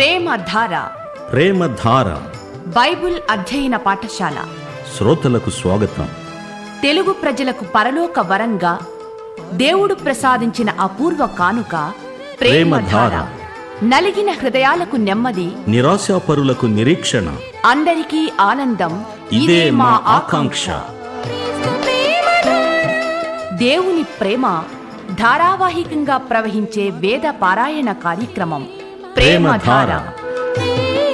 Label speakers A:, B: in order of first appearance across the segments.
A: ప్రేమధార
B: ప్రేమధార
A: Bible అధ్యయన పాఠశాల
B: శ్రోతలకు స్వాగతం
A: తెలుగు ప్రజలకు పరలోక వరంగా దేవుడు ప్రసాదించిన అపూర్వ కానుక ప్రేమధార
B: ప్రేమధార.
A: నలిగిన హృదయాలకు నెమ్మది
B: నిరాశాపరులకు నిరీక్షణ
A: అందరికీ ఆనందం
B: ఇదే మా ఆకాంక్ష
A: దేవుని ప్రేమ ధారావాహికంగా ప్రవహించే వేద పారాయణ కార్యక్రమం ప్రేమధార
B: ప్రేమధార.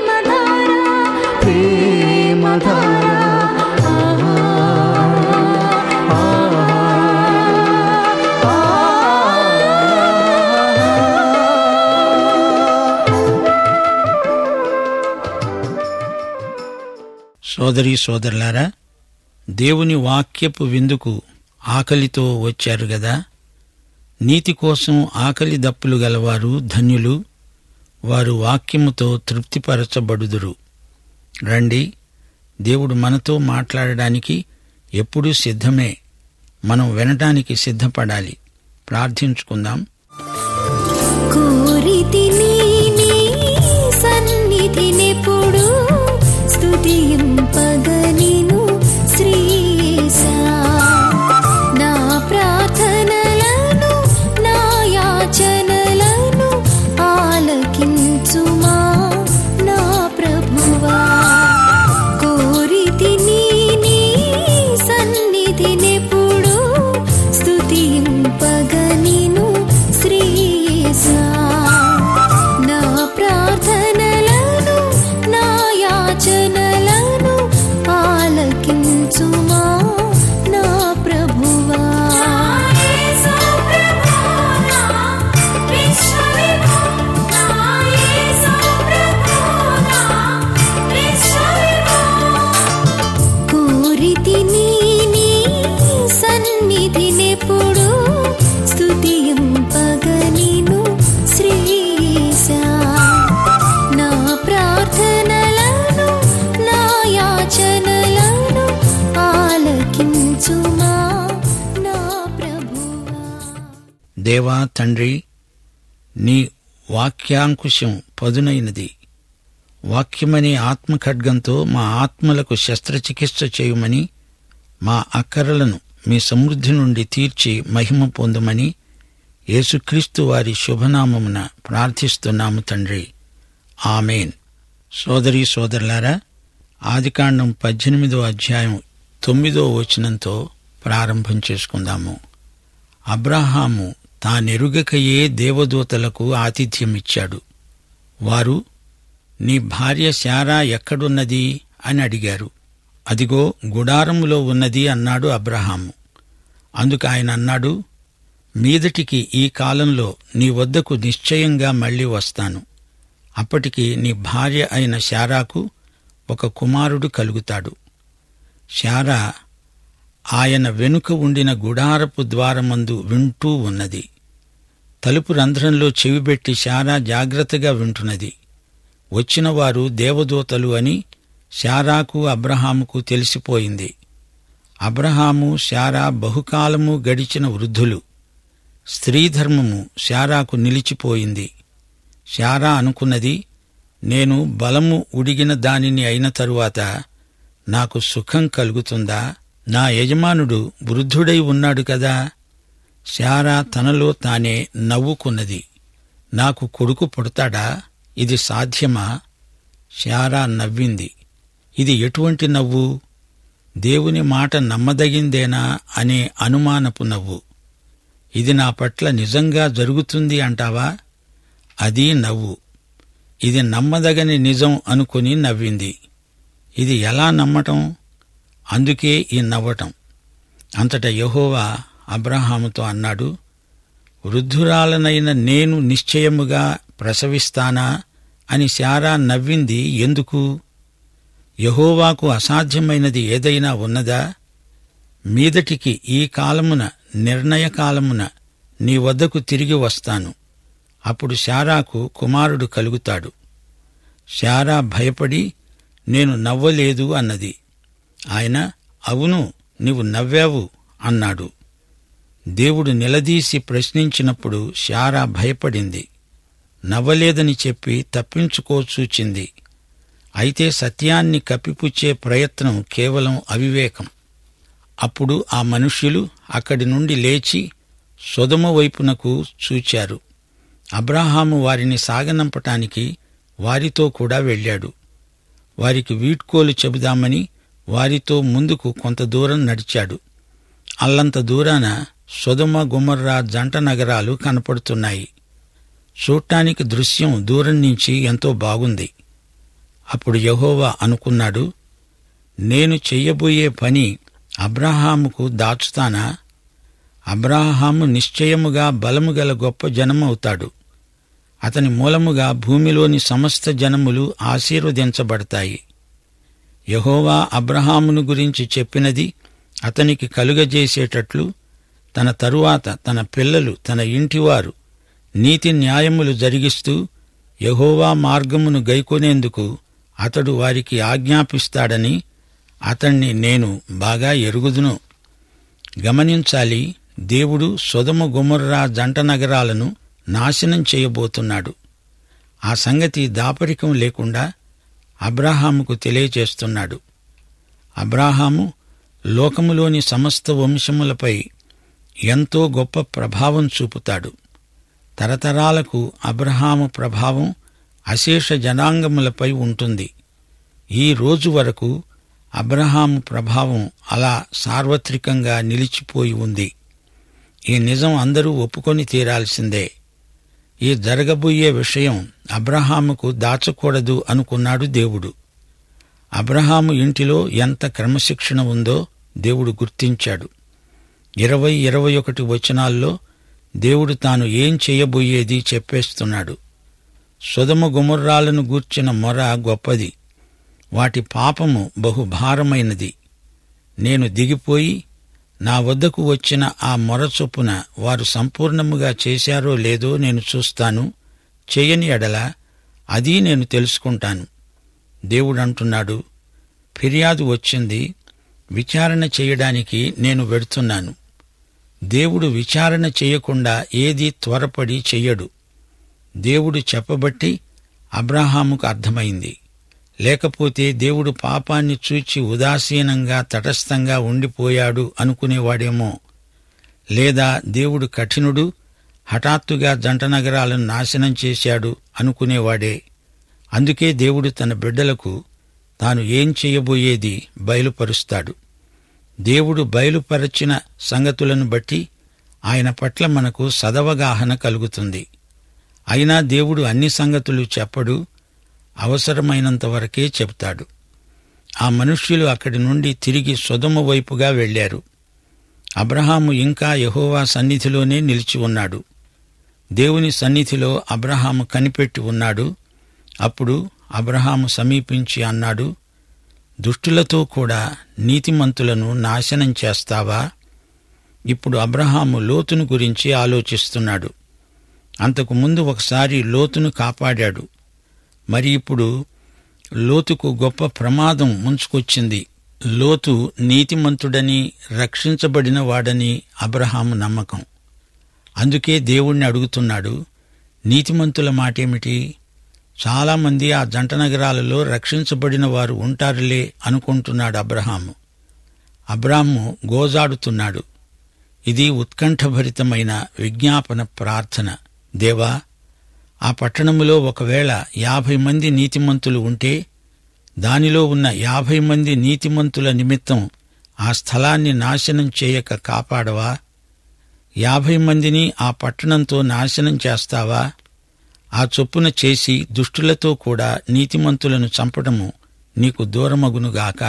C: సోదరి సోదరులారా దేవుని వాక్యపు విందుకు ఆకలితో వచ్చారు గదా నీతి కోసం ఆకలి దప్పులు గలవారు ధన్యులు వారు వాక్యముతో తృప్తిపరచబడుదురు రండి దేవుడు మనతో మాట్లాడడానికి ఎప్పుడూ సిద్ధమే మనం వినటానికి సిద్ధపడాలి ప్రార్థించుకుందాం
D: కోరితిని నీ సన్నిధినెప్పుడు స్తుతింపగనిను శ్రీయేశా. నా ప్రార్థనలను, నా యాచనలను ఆలకించుమా నా ప్రభువా. కోరితిని నీ సన్నిధినెప్పుడు స్తుతింపగనిను శ్రీయేశా. నా ప్రార్థనలను, నా యాచనలను ఆలకించుమా నా ప్రభువా. కోరితిని నీ సన్నిధినెప్పుడు స్తుతింపగనిను శ్రీయేశా. నా ప్రార్థనలను, నా యాచనలను ఆలకించుమా నా ప్రభువా
C: దేవా తండ్రి నీ వాక్యాంకుశం పదునైనది వాక్యమనే ఆత్మఖడ్గంతో మా ఆత్మలకు శస్త్రచికిత్స చేయుమని మా అక్కరలను మీ సమృద్ధి నుండి తీర్చి మహిమ పొందుమని యేసుక్రీస్తు వారి శుభనామమున ప్రార్థిస్తున్నాము తండ్రి ఆమెన్ సోదరి సోదరులారా ఆదికాండం పద్దెనిమిదో అధ్యాయం తొమ్మిదో వచనంతో ప్రారంభం చేసుకుందాము అబ్రహాము తానెరుగకయే దేవదూతలకు ఆతిథ్యమిచ్చాడు వారు నీ భార్య శారా ఎక్కడున్నది అని అడిగారు అదిగో గుడారములో ఉన్నది అన్నాడు అబ్రహాము అందుకు ఆయన అన్నాడు మీదటికి ఈ కాలంలో నీ వద్దకు నిశ్చయంగా మళ్ళీ వస్తాను అప్పటికి నీ భార్య అయిన శారాకు ఒక కుమారుడు కలుగుతాడు శారా ఆయన వెనుక ఉండిన గుడారపు ద్వారమందు వింటూ ఉన్నది తలుపు రంధ్రంలో చెవిబెట్టి శారా జాగ్రత్తగా వింటున్నది వచ్చిన వారు దేవదూతలు అని శారాకు అబ్రహాముకు తెలిసిపోయింది అబ్రహాము శారా బహుకాలము గడిచిన వృద్ధులు స్త్రీధర్మము శారాకు నిలిచిపోయింది శారా అనుకున్నది నేను బలము ఉడిగిన దానిని అయిన తరువాత నాకు సుఖం కలుగుతుందా నా యజమానుడు వృద్ధుడై ఉన్నాడు కదా శారా తనలో తానే నవ్వుకున్నది నాకు కొడుకు పుడతాడా ఇది సాధ్యమా శారా నవ్వింది ఇది ఎటువంటి నవ్వు దేవుని మాట నమ్మదగిందేనా అనే అనుమానపు నవ్వు ఇది నా పట్ల నిజంగా జరుగుతుంది అంటావా అది నవ్వు ఇది నమ్మదగని నిజం అనుకుని నవ్వింది ఇది ఎలా నమ్మటం అందుకే ఈ నవ్వటం అంతటా యెహోవా అబ్రహాముతో అన్నాడు వృద్ధురాలనైన నేను నిశ్చయముగా ప్రసవిస్తానా అని శారా నవ్వింది ఎందుకు యహోవాకు అసాధ్యమైనది ఏదైనా ఉన్నదా మీదటికి ఈ కాలమున నిర్ణయ కాలమున నీ వద్దకు తిరిగి వస్తాను అప్పుడు శారాకు కుమారుడు కలుగుతాడు శారా భయపడి నేను నవ్వలేదు అన్నది ఆయన అవును నీవు నవ్వావు అన్నాడు దేవుడు నిలదీసి ప్రశ్నించినప్పుడు శారా భయపడింది నవ్వలేదని చెప్పి తప్పించుకోచూచింది అయితే సత్యాన్ని కప్పిపుచ్చే ప్రయత్నం కేవలం అవివేకం అప్పుడు ఆ మనుష్యులు అక్కడి నుండి లేచి సొదమ వైపునకు చూచారు అబ్రాహాము వారిని సాగనంపటానికి వారితో కూడా వెళ్ళాడు వారికి వీడ్కోలు చెబుదామని వారితో ముందుకు కొంత దూరం నడిచాడు అల్లంత దూరాన సొదమ గుమర్రా జంట నగరాలు కనపడుతున్నాయి చూడటానికి దృశ్యం దూరం నుంచి ఎంతో బాగుంది అప్పుడు యహోవా అనుకున్నాడు నేను చెయ్యబోయే పని అబ్రహాముకు దాచుతానా అబ్రాహాము నిశ్చయముగా బలము గల గొప్ప జనమవుతాడు అతని మూలముగా భూమిలోని సమస్త జనములు ఆశీర్వదించబడతాయి యహోవా అబ్రహామును గురించి చెప్పినది అతనికి కలుగజేసేటట్లు తన తరువాత తన పిల్లలు తన ఇంటివారు నీతి న్యాయములు జరిగిస్తూ యహోవా మార్గమును గైకొనేందుకు అతడు వారికి ఆజ్ఞాపిస్తాడని అతణ్ణి నేను బాగా ఎరుగుదును గమనించాలి దేవుడు సొదమ గుమర్రా జంట నగరాలను నాశనం చేయబోతున్నాడు ఆ సంగతి దాపరికం లేకుండా అబ్రాహాముకు తెలియచేస్తున్నాడు అబ్రాహాము లోకములోని సమస్త వంశములపై ఎంతో గొప్ప ప్రభావం చూపుతాడు తరతరాలకు అబ్రహాము ప్రభావం అశేష జనాంగములపై ఉంటుంది ఈ రోజు వరకు అబ్రహాము ప్రభావం అలా సార్వత్రికంగా నిలిచిపోయి ఉంది ఈ నిజం అందరూ ఒప్పుకొని తీరాల్సిందే ఈ జరగబోయే విషయం అబ్రహాముకు దాచకూడదు అనుకున్నాడు దేవుడు అబ్రహాము ఇంటిలో ఎంత క్రమశిక్షణ ఉందో దేవుడు గుర్తించాడు ఇరవై ఇరవై ఒకటి వచనాల్లో దేవుడు తాను ఏం చేయబోయేది చెప్పేస్తున్నాడు సుధమ గుమర్రాలను గూర్చిన మొర గొప్పది వాటి పాపము బహుభారమైనది నేను దిగిపోయి నా వద్దకు వచ్చిన ఆ మొర చొప్పున వారు సంపూర్ణముగా చేశారో లేదో నేను చూస్తాను చేయని ఎడల అది నేను తెలుసుకుంటాను దేవుడు అంటున్నాడు ఫిర్యాదు వచ్చింది విచారణ చేయడానికి నేను వెడుతున్నాను దేవుడు విచారణ చేయకుండా ఏది త్వరపడి చెయ్యడు దేవుడు చెప్పబట్టి అబ్రహాముకు అర్థమైంది లేకపోతే దేవుడు పాపాన్ని చూచి ఉదాసీనంగా తటస్థంగా ఉండిపోయాడు అనుకునేవాడేమో లేదా దేవుడు కఠినుడు హఠాత్తుగా జంట నగరాలను నాశనం చేశాడు అనుకునేవాడే అందుకే దేవుడు తన బిడ్డలకు తాను ఏం చేయబోయేది బయలుపరుస్తాడు దేవుడు బయలుపరచిన సంగతులను బట్టి ఆయన పట్ల మనకు సదవగాహన కలుగుతుంది అయినా దేవుడు అన్ని సంగతులు చెప్పడు అవసరమైనంత వరకే చెప్తాడు ఆ మనుష్యులు అక్కడి నుండి తిరిగి సుధమ వైపుగా వెళ్లారు అబ్రహాము ఇంకా యహోవా సన్నిధిలోనే నిలిచి ఉన్నాడు దేవుని సన్నిధిలో అబ్రహాము కనిపెట్టి ఉన్నాడు అప్పుడు అబ్రహాము సమీపించి అన్నాడు దుష్టులతో కూడా నీతిమంతులను నాశనం చేస్తావా ఇప్పుడు అబ్రహాము లోతును గురించి ఆలోచిస్తున్నాడు అంతకు ముందు ఒకసారి లోతును కాపాడాడు మరి ఇప్పుడు లోతుకు గొప్ప ప్రమాదం ముంచుకొచ్చింది లోతు నీతిమంతుడని రక్షించబడిన వాడని అబ్రహాము నమ్మకం అందుకే దేవుణ్ణి అడుగుతున్నాడు నీతిమంతుల మాటేమిటి చాలామంది ఆ జంట నగరాలలో రక్షించబడిన వారు ఉంటారులే అనుకుంటున్నాడు అబ్రహాము అబ్రాహ్ము గోజాడుతున్నాడు ఇది ఉత్కంఠభరితమైన విజ్ఞాపన ప్రార్థన దేవా ఆ పట్టణములో ఒకవేళ యాభై మంది నీతిమంతులు ఉంటే దానిలో ఉన్న యాభై మంది నీతిమంతుల నిమిత్తం ఆ స్థలాన్ని నాశనం చేయక కాపాడవా యాభై మందిని ఆ పట్టణంతో నాశనం చేస్తావా ఆ చొప్పున చేసి దుష్టులతో కూడా నీతిమంతులను చంపడము నీకు దూరమగునుగాక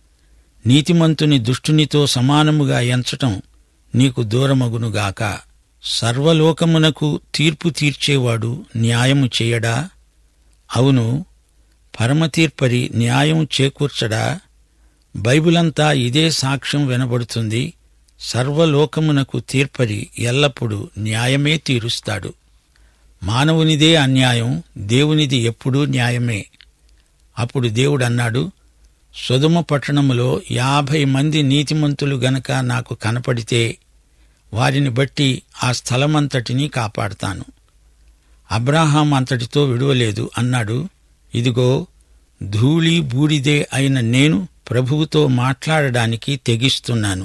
C: నీతిమంతుని దుష్టునితో సమానముగా ఎంచటం నీకు దూరమగునుగాక సర్వలోకమునకు తీర్పు తీర్చేవాడు న్యాయము చేయడా అవును పరమతీర్పరి న్యాయం చేకూర్చడా బైబిలంతా ఇదే సాక్ష్యం వినబడుతుంది సర్వలోకమునకు తీర్పరి ఎల్లప్పుడూ న్యాయమే తీరుస్తాడు మానవునిదే అన్యాయం దేవునిది ఎప్పుడూ న్యాయమే అప్పుడు దేవుడన్నాడు సుధమ పట్టణములో యాభై మంది నీతిమంతులు గనక నాకు కనపడితే వారిని బట్టి ఆ స్థలమంతటినీ కాపాడతాను అబ్రాహాం అంతటితో విడువలేదు అన్నాడు ఇదిగో ధూళి బూడిదే అయిన నేను ప్రభువుతో మాట్లాడడానికి తెగిస్తున్నాను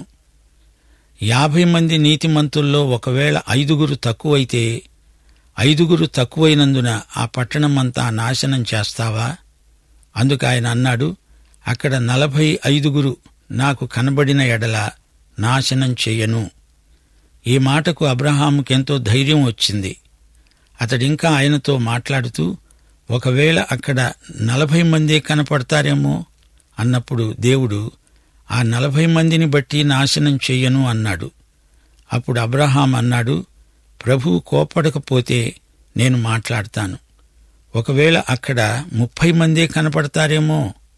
C: యాభై మంది నీతిమంతుల్లో ఒకవేళ ఐదుగురు తక్కువైతే ఐదుగురు తక్కువైనందున ఆ పట్టణమంతా నాశనం చేస్తావా అందుకు ఆయన అన్నాడు అక్కడ నలభై ఐదుగురు నాకు కనబడిన ఎడల నాశనం చెయ్యను ఈ మాటకు అబ్రహాముకెంతో ధైర్యం వచ్చింది అతడింకా ఆయనతో మాట్లాడుతూ ఒకవేళ అక్కడ నలభై మందే కనపడతారేమో అన్నప్పుడు దేవుడు ఆ నలభై మందిని బట్టి నాశనం చెయ్యను అన్నాడు అప్పుడు అబ్రహాం అన్నాడు ప్రభువు కోపడకపోతే నేను మాట్లాడతాను ఒకవేళ అక్కడ ముప్పై మందే కనపడతారేమో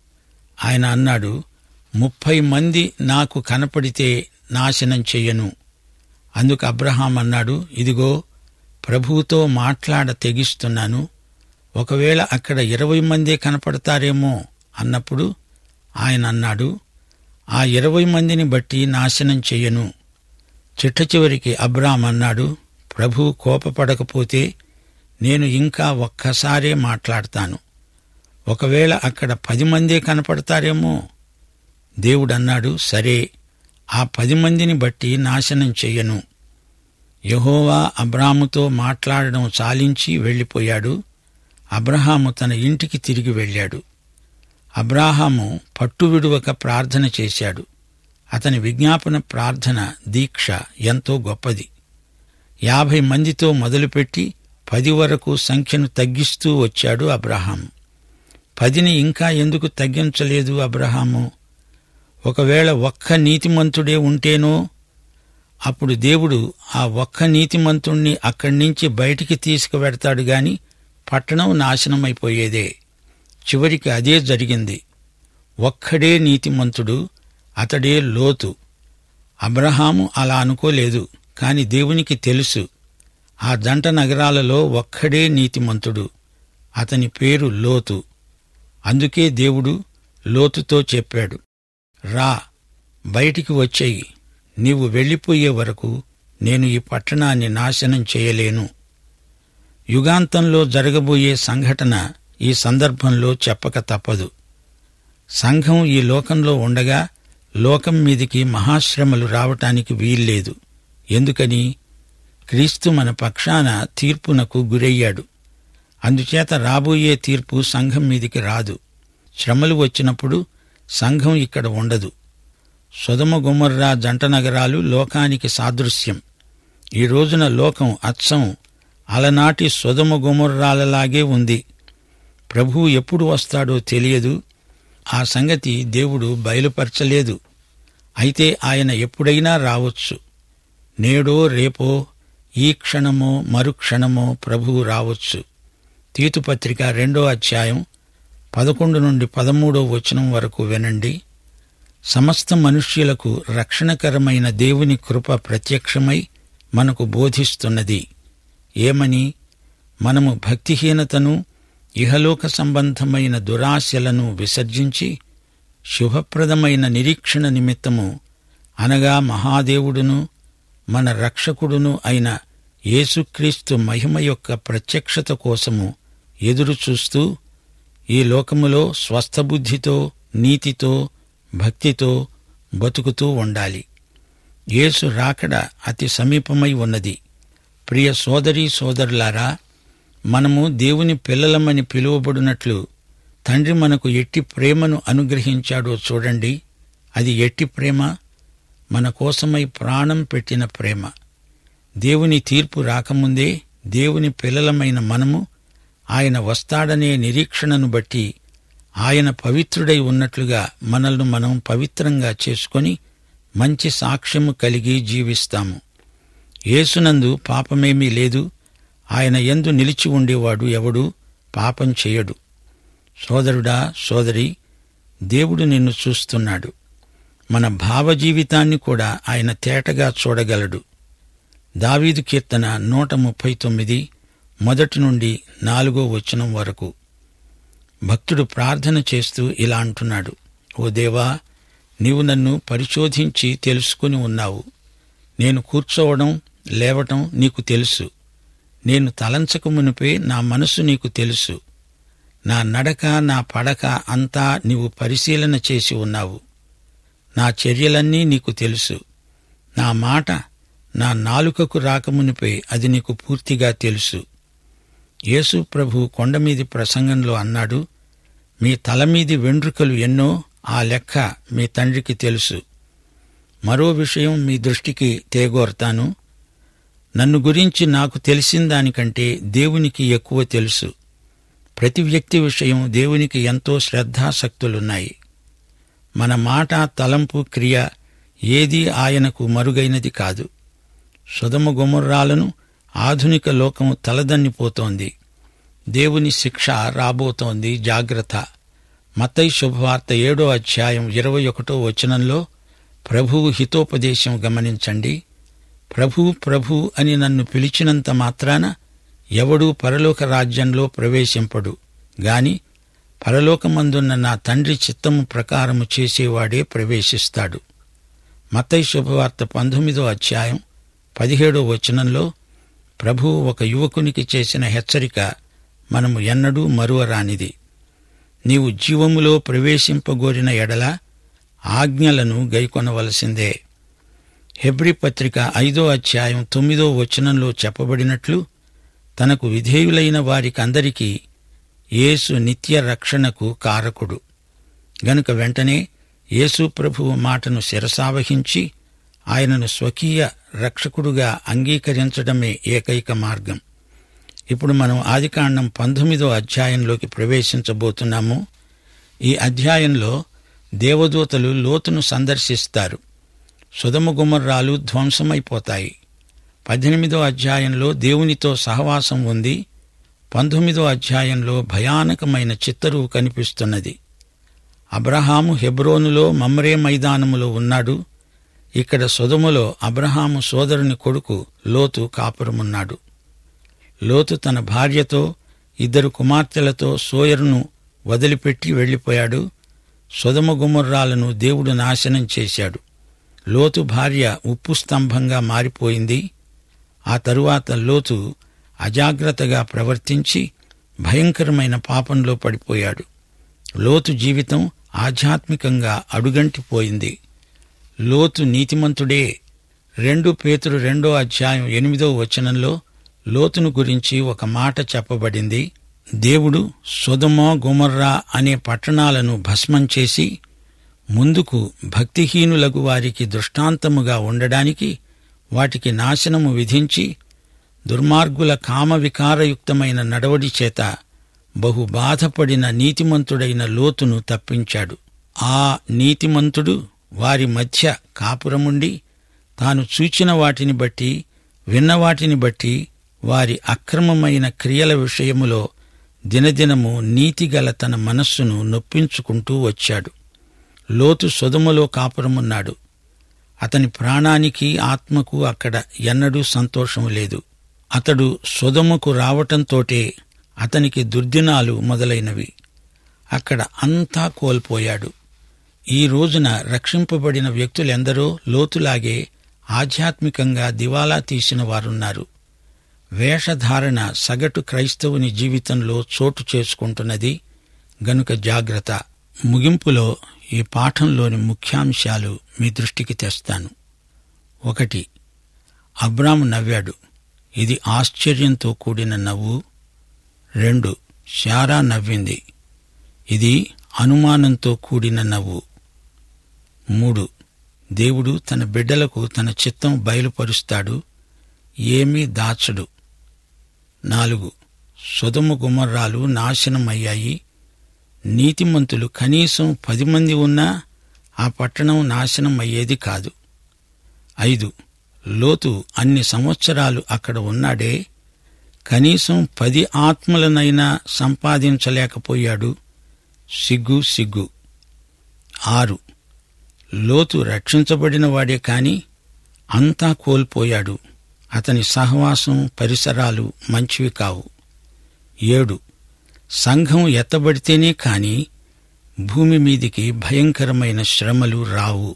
C: ఆయన అన్నాడు ముప్పై మంది నాకు కనపడితే నాశనం చెయ్యను అందుకు అబ్రహాం అన్నాడు ఇదిగో ప్రభువుతో మాట్లాడ తెగిస్తున్నాను ఒకవేళ అక్కడ ఇరవై మందే కనపడతారేమో అన్నప్పుడు ఆయన అన్నాడు ఆ ఇరవై మందిని బట్టి నాశనం చెయ్యను చిట్ట చివరికి అబ్రాం అన్నాడు ప్రభు కోపపడకపోతే నేను ఇంకా ఒక్కసారే మాట్లాడతాను ఒకవేళ అక్కడ పది మందే కనపడతారేమో దేవుడన్నాడు సరే ఆ పది మందిని బట్టి నాశనం చెయ్యను యహోవా అబ్రాముతో మాట్లాడడం చాలించి వెళ్ళిపోయాడు అబ్రహాము తన ఇంటికి తిరిగి వెళ్ళాడు అబ్రాహాము పట్టు విడువక ప్రార్థన చేశాడు అతని విజ్ఞాపన ప్రార్థన దీక్ష ఎంతో గొప్పది యాభై మందితో మొదలుపెట్టి పది వరకు సంఖ్యను తగ్గిస్తూ వచ్చాడు అబ్రహాము పదిని ఇంకా ఎందుకు తగ్గించలేదు అబ్రహాము ఒకవేళ ఒక్క నీతిమంతుడే ఉంటేనో అప్పుడు దేవుడు ఆ ఒక్క నీతిమంతుణ్ణి అక్కడి నుంచి బయటికి తీసుకువెడతాడు గాని పట్టణం నాశనమైపోయేదే చివరికి అదే జరిగింది ఒక్కడే నీతిమంతుడు అతడే లోతు అబ్రహాము అలా అనుకోలేదు కాని దేవునికి తెలుసు ఆ జంట నగరాలలో ఒక్కడే నీతిమంతుడు అతని పేరు లోతు అందుకే దేవుడు లోతుతో చెప్పాడు రా బయటికి వచ్చేయి నీవు వెళ్ళిపోయే వరకు నేను ఈ పట్టణాన్ని నాశనం చేయలేను యుగాంతంలో జరగబోయే సంఘటన ఈ సందర్భంలో చెప్పక తప్పదు సంఘం ఈ లోకంలో ఉండగా లోకం మీదికి మహాశ్రమలు రావటానికి వీల్లేదు ఎందుకని క్రీస్తు మన పక్షాన తీర్పునకు గురయ్యాడు అందుచేత రాబోయే తీర్పు సంఘం మీదికి రాదు శ్రమలు వచ్చినప్పుడు సంఘం ఇక్కడ ఉండదు సుధమ గుమర్రా జంట నగరాలు లోకానికి సాదృశ్యం ఈ రోజున లోకం అచ్చం అలనాటి సుధమ గుమర్రాలలాగే ఉంది ప్రభువు ఎప్పుడు వస్తాడో తెలియదు ఆ సంగతి దేవుడు బయలుపరచలేదు అయితే ఆయన ఎప్పుడైనా రావచ్చు నేడో రేపో ఈ క్షణమో మరుక్షణమో ప్రభువు రావచ్చు తీతుపత్రిక రెండో అధ్యాయం పదకొండు నుండి పదమూడో వచనం వరకు వినండి సమస్త మనుష్యులకు రక్షణకరమైన దేవుని కృప ప్రత్యక్షమై మనకు బోధిస్తున్నది ఏమని మనము భక్తిహీనతను ఇహలోక సంబంధమైన దురాశలను విసర్జించి శుభప్రదమైన నిరీక్షణ నిమిత్తము అనగా మహాదేవుడును మన రక్షకుడును అయిన యేసుక్రీస్తు మహిమ యొక్క ప్రత్యక్షత కోసము ఎదురు చూస్తూ ఈ లోకములో స్వస్థబుద్ధితో నీతితో భక్తితో బతుకుతూ ఉండాలి యేసు రాకడ అతి సమీపమై ఉన్నది ప్రియ సోదరీ సోదరులారా మనము దేవుని పిల్లలమని పిలువబడినట్లు తండ్రి మనకు ఎట్టి ప్రేమను అనుగ్రహించాడో చూడండి అది ఎట్టి ప్రేమ మన కోసమై ప్రాణం పెట్టిన ప్రేమ దేవుని తీర్పు రాకముందే దేవుని పిల్లలమైన మనము ఆయన వస్తాడనే నిరీక్షణను బట్టి ఆయన పవిత్రుడై ఉన్నట్లుగా మనల్ని మనం పవిత్రంగా చేసుకొని మంచి సాక్ష్యము కలిగి జీవిస్తాము యేసునందు పాపమేమీ లేదు ఆయన ఎందు నిలిచి ఉండేవాడు ఎవడు పాపం చేయడు సోదరుడా సోదరి దేవుడు నిన్ను చూస్తున్నాడు మన భావ జీవితాన్ని కూడా ఆయన తేటగా చూడగలడు దావీదు కీర్తన నూట ముప్పై తొమ్మిది మొదటి నుండి నాలుగో వచనం వరకు భక్తుడు ప్రార్థన చేస్తూ ఇలా అంటున్నాడు ఓ దేవా నీవు నన్ను పరిశోధించి తెలుసుకుని ఉన్నావు నేను కూర్చోవడం లేవటం నీకు తెలుసు నేను తలంచక మునిపే నా మనసు నీకు తెలుసు నా నడక నా పడక అంతా నీవు పరిశీలన చేసి ఉన్నావు నా చర్యలన్నీ నీకు తెలుసు నా మాట నా నాలుకకు రాకమునిపై అది నీకు పూర్తిగా తెలుసు యేసు ప్రభు కొండమీది ప్రసంగంలో అన్నాడు మీ తలమీది వెండ్రుకలు ఎన్నో ఆ లెక్క మీ తండ్రికి తెలుసు మరో విషయం మీ దృష్టికి తేగోరతాను నన్ను గురించి నాకు తెలిసిన దానికంటే దేవునికి ఎక్కువ తెలుసు ప్రతి వ్యక్తి విషయం దేవునికి ఎంతో శ్రద్ధాసక్తులున్నాయి మన మాట తలంపు క్రియ ఏదీ ఆయనకు మరుగైనది కాదు సుధమ గుమర్రాలను ఆధునిక లోకం తలదన్నిపోతోంది దేవుని శిక్ష రాబోతోంది జాగ్రత్త మత్తయి శుభవార్త ఏడో అధ్యాయం ఇరవై ఒకటో వచనంలో ప్రభువు హితోపదేశం గమనించండి ప్రభు ప్రభు అని నన్ను పిలిచినంత మాత్రాన ఎవడూ పరలోక రాజ్యంలో ప్రవేశింపడు గాని పరలోకమందున్న నా తండ్రి చిత్తము ప్రకారము చేసేవాడే ప్రవేశిస్తాడు మత్తయి శుభవార్త పంతొమ్మిదో అధ్యాయం పదిహేడో వచనంలో ప్రభువు ఒక యువకునికి చేసిన హెచ్చరిక మనము ఎన్నడూ మరువరానిది నీవు జీవములో ప్రవేశింపగోరిన ఎడల ఆజ్ఞలను గైకొనవలసిందే హెబ్రి పత్రిక ఐదో అధ్యాయం తొమ్మిదో వచనంలో చెప్పబడినట్లు తనకు విధేయులైన వారికందరికీ యేసు నిత్య రక్షణకు కారకుడు గనుక వెంటనే యేసు ప్రభువు మాటను శిరసావహించి ఆయనను స్వకీయ రక్షకుడుగా అంగీకరించడమే ఏకైక మార్గం ఇప్పుడు మనం ఆదికాండం పంతొమ్మిదో అధ్యాయంలోకి ప్రవేశించబోతున్నాము ఈ అధ్యాయంలో దేవదూతలు లోతును సందర్శిస్తారు సుధమ గుమర్రాలు ధ్వంసమైపోతాయి పద్దెనిమిదో అధ్యాయంలో దేవునితో సహవాసం ఉంది పంతొమ్మిదో అధ్యాయంలో భయానకమైన చిత్తరువు కనిపిస్తున్నది అబ్రహాము హెబ్రోనులో మమ్రే మైదానములో ఉన్నాడు ఇక్కడ సుధములో అబ్రహాము సోదరుని కొడుకు లోతు కాపురమున్నాడు లోతు తన భార్యతో ఇద్దరు కుమార్తెలతో సోయరును వదిలిపెట్టి వెళ్లిపోయాడు సుధమ గుమర్రాలను దేవుడు నాశనం చేశాడు లోతు భార్య ఉప్పు స్తంభంగా మారిపోయింది ఆ తరువాత లోతు అజాగ్రత్తగా ప్రవర్తించి భయంకరమైన పాపంలో పడిపోయాడు లోతు జీవితం ఆధ్యాత్మికంగా అడుగంటిపోయింది లోతు నీతిమంతుడే రెండు పేతురు రెండో అధ్యాయం ఎనిమిదో వచనంలో లోతును గురించి ఒక మాట చెప్పబడింది దేవుడు సొదమో గుమర్రా అనే పట్టణాలను భస్మం చేసి ముందుకు భక్తిహీనులకు వారికి దృష్టాంతముగా ఉండడానికి వాటికి నాశనము విధించి దుర్మార్గుల కామవికారయుక్తమైన నడవడి చేత బహు బాధపడిన నీతిమంతుడైన లోతును తప్పించాడు ఆ నీతిమంతుడు వారి మధ్య కాపురముండి తాను చూచిన వాటిని బట్టి విన్న వాటిని బట్టి వారి అక్రమమైన క్రియల విషయములో దినదినము నీతిగల తన మనస్సును నొప్పించుకుంటూ వచ్చాడు లోతు సొదములో కాపురమున్నాడు అతని ప్రాణానికి ఆత్మకు అక్కడ ఎన్నడూ సంతోషం లేదు అతడు సొదముకు రావటంతోటే అతనికి దుర్దినాలు మొదలైనవి అక్కడ అంతా కోల్పోయాడు ఈ రోజున రక్షింపబడిన వ్యక్తులెందరో లోతులాగే ఆధ్యాత్మికంగా దివాలా తీసిన వారున్నారు వేషధారణ సగటు క్రైస్తవుని జీవితంలో చోటు చేసుకుంటున్నది గనుక జాగ్రత్త ముగింపులో ఈ పాఠంలోని ముఖ్యాంశాలు మీ దృష్టికి తెస్తాను ఒకటి అబ్రాము నవ్వాడు ఇది ఆశ్చర్యంతో కూడిన నవ్వు రెండు శారా నవ్వింది ఇది అనుమానంతో కూడిన నవ్వు మూడు దేవుడు తన బిడ్డలకు తన చిత్తం బయలుపరుస్తాడు ఏమీ దాచడు నాలుగు సుధము గుమర్రాలు నాశనమయ్యాయి నీతిమంతులు కనీసం పది మంది ఉన్నా ఆ పట్టణం నాశనం అయ్యేది కాదు ఐదు లోతు అన్ని సంవత్సరాలు అక్కడ ఉన్నాడే కనీసం పది ఆత్మలనైనా సంపాదించలేకపోయాడు సిగ్గు సిగ్గు ఆరు లోతు రక్షించబడిన వాడే కాని అంతా కోల్పోయాడు అతని సహవాసం పరిసరాలు మంచివి కావు ఏడు సంఘం ఎత్తబడితేనే కాని భూమి మీదికి భయంకరమైన శ్రమలు రావు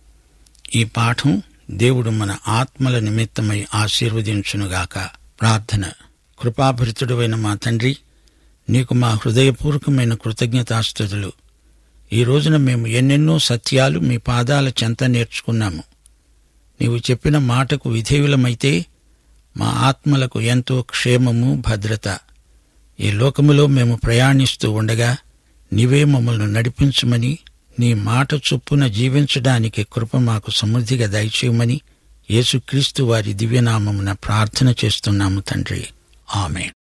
C: ఈ పాఠం దేవుడు మన ఆత్మల నిమిత్తమై ఆశీర్వదించునుగాక ప్రార్థన కృపాభరితుడైన మా తండ్రి నీకు మా హృదయపూర్వకమైన కృతజ్ఞతాస్థుతులు ఈ రోజున మేము ఎన్నెన్నో సత్యాలు మీ పాదాల చెంత నేర్చుకున్నాము నీవు చెప్పిన మాటకు విధేయులమైతే మా ఆత్మలకు ఎంతో క్షేమము భద్రత ఈ లోకములో మేము ప్రయాణిస్తూ ఉండగా నీవే మమ్మల్ని నడిపించుమని నీ మాట చొప్పున జీవించడానికి కృప మాకు సమృద్ధిగా దయచేయమని యేసుక్రీస్తు వారి దివ్యనామమున ప్రార్థన చేస్తున్నాము తండ్రి ఆమె